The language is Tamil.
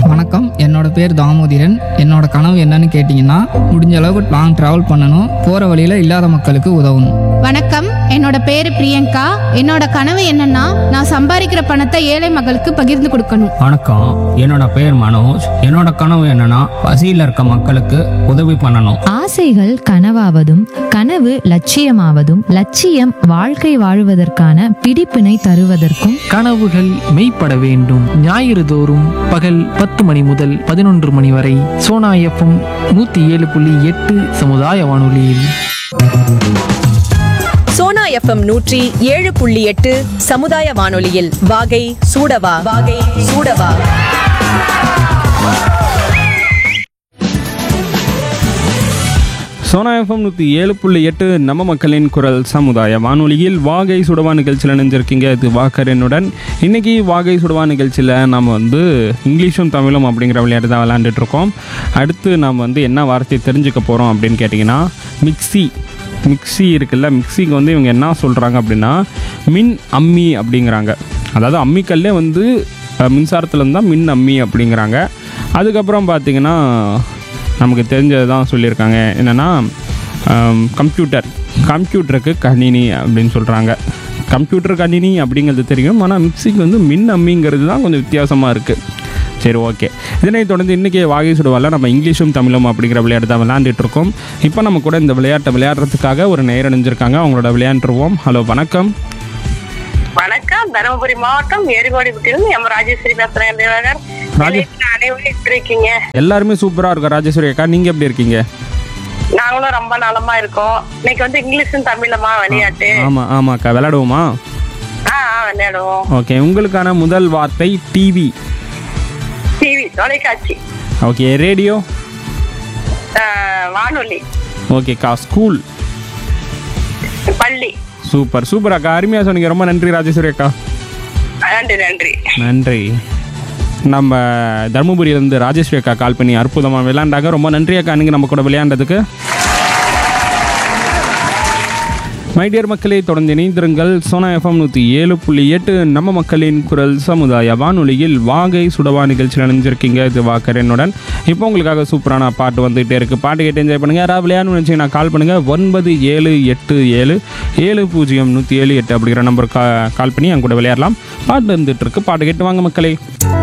வணக்கம் என்னோட பேர் தாமோதிரன் என்னோட கனவு என்னன்னு கேட்டிங்கன்னா முடிஞ்ச அளவுக்கு லாங் ட்ராவல் பண்ணணும் போகிற வழியில் இல்லாத மக்களுக்கு உதவணும் வணக்கம் என்னோட பேரு பிரியங்கா என்னோட கனவு என்னன்னா நான் சம்பாதிக்கிற பணத்தை ஏழை மக்களுக்கு பகிர்ந்து கொடுக்கணும் வணக்கம் என்னோட பேர் மனோஜ் என்னோட கனவு என்னன்னா பசியில் இருக்க மக்களுக்கு உதவி பண்ணணும் ஆசைகள் கனவாவதும் கனவு லட்சியமாவதும் லட்சியம் வாழ்க்கை வாழுவதற்கான பிடிப்பினை தருவதற்கும் கனவுகள் மெய்ப்பட வேண்டும் ஞாயிறு தோறும் பகல் பத்து மணி முதல் பதினொன்று மணி வரை சோனா எஃப்எம் நூத்தி ஏழு புள்ளி எட்டு சமுதாய வானொலியில் சோனா எஃப்எம் நூற்றி ஏழு புள்ளி எட்டு சமுதாய வானொலியில் வாகை சூடவா வாகை சூடவா சோனா எஃப்எம் நூற்றி ஏழு புள்ளி எட்டு நம்ம மக்களின் குரல் சமுதாய வானொலியில் வாகை சுடவா நிகழ்ச்சியில் நினைஞ்சிருக்கீங்க இது வாக்கரனுடன் இன்னைக்கு வாகை சுடவா நிகழ்ச்சியில் நம்ம வந்து இங்கிலீஷும் தமிழும் அப்படிங்கிற விளையாட்டு தான் விளையாண்டுட்டு இருக்கோம் அடுத்து நாம் வந்து என்ன வார்த்தை தெரிஞ்சுக்க போகிறோம் அப்படின்னு கேட்டிங்கன்னா மிக்ஸி மிக்ஸி இருக்குல்ல மிக்ஸிக்கு வந்து இவங்க என்ன சொல்கிறாங்க அப்படின்னா மின் அம்மி அப்படிங்கிறாங்க அதாவது அம்மிக்கல்லே வந்து மின்சாரத்தில் இருந்தால் மின் அம்மி அப்படிங்கிறாங்க அதுக்கப்புறம் பார்த்தீங்கன்னா நமக்கு தெரிஞ்சது தான் சொல்லியிருக்காங்க என்னென்னா கம்ப்யூட்டர் கம்ப்யூட்டருக்கு கணினி அப்படின்னு சொல்கிறாங்க கம்ப்யூட்டர் கணினி அப்படிங்கிறது தெரியும் ஆனால் மிக்சிக்கு வந்து மின் அம்மிங்கிறது தான் கொஞ்சம் வித்தியாசமாக இருக்குது சரி ஓகே இதனைத் தொடர்ந்து இன்றைக்கி வாகை சுடுவால நம்ம இங்கிலீஷும் தமிழும் அப்படிங்கிற விளையாட்டு தான் விளையாண்டுட்டு இருக்கோம் இப்போ நம்ம கூட இந்த விளையாட்டை விளையாடுறதுக்காக ஒரு நேரம் அணிஞ்சிருக்காங்க அவங்களோட விளையாண்டுருவோம் ஹலோ வணக்கம் வணக்கம் தருமபுரி மாவட்டம் ஏரிகோடிப்பட்டியிலிருந்து எம் ராஜேஸ்வரி பேசுறேன் தேவகர் ராஜே- நிலையத்தில் அனைவரும் எப்படி இருக்கீங்க எல்லாருமே சூப்பராக இருக்கும் ராஜேஸ்வரி அக்கா நீங்கள் எப்படி இருக்கீங்க நாங்களும் ரொம்ப நலமா இருக்கோம் இன்னைக்கு வந்து இங்கிலீஷும் தமிழமா விளையாட்டு ஆமாம் ஆமாக்கா விளையாடுவோமா ஆ ஆ, விளையாடுவோம் ஓகே உங்களுக்கான முதல் வார்த்தை டிவி டிவி தொலைக்காட்சி ஓகே ரேடியோ ஆ, வானொலி ஓகேக்கா ஸ்கூல் பள்ளி சூப்பர் சூப்பர் அக்கா அருமையாக சொன்னீங்க ரொம்ப நன்றி ராஜேஸ்வரி அக்கா நன்றி நன்றி நன்றி நம்ம தருமபுரியிலேருந்து ராஜேஸ்வரி அக்கா கால் பண்ணி அற்புதமாக விளையாண்டாங்க ரொம்ப நன்றி அக்கா நீங்கள் நம்ம கூட விளையாண்டதுக்கு மை டியர் மக்களே தொடர்ந்து இணைந்திருங்கள் சோனா எஃப்எம் நூற்றி ஏழு புள்ளி எட்டு நம்ம மக்களின் குரல் சமுதாய வானொலியில் வாகை சுடவா நிகழ்ச்சியில் நினைஞ்சிருக்கீங்க இது வாக்கரனுடன் இப்போ உங்களுக்காக சூப்பரான பாட்டு வந்துகிட்டே இருக்குது பாட்டு கேட்டு என்ஜாய் பண்ணுங்கள் யாராவது விளையாடணும்னு நினச்சிங்கன்னா கால் பண்ணுங்கள் ஒன்பது ஏழு எட்டு ஏழு ஏழு பூஜ்ஜியம் நூற்றி ஏழு எட்டு அப்படிங்கிற நம்பருக்கு கா கால் பண்ணி என் கூட விளையாடலாம் பாட்டு இருந்துகிட்டு இருக்கு பாட்டு கேட்டு வாங்க மக்களே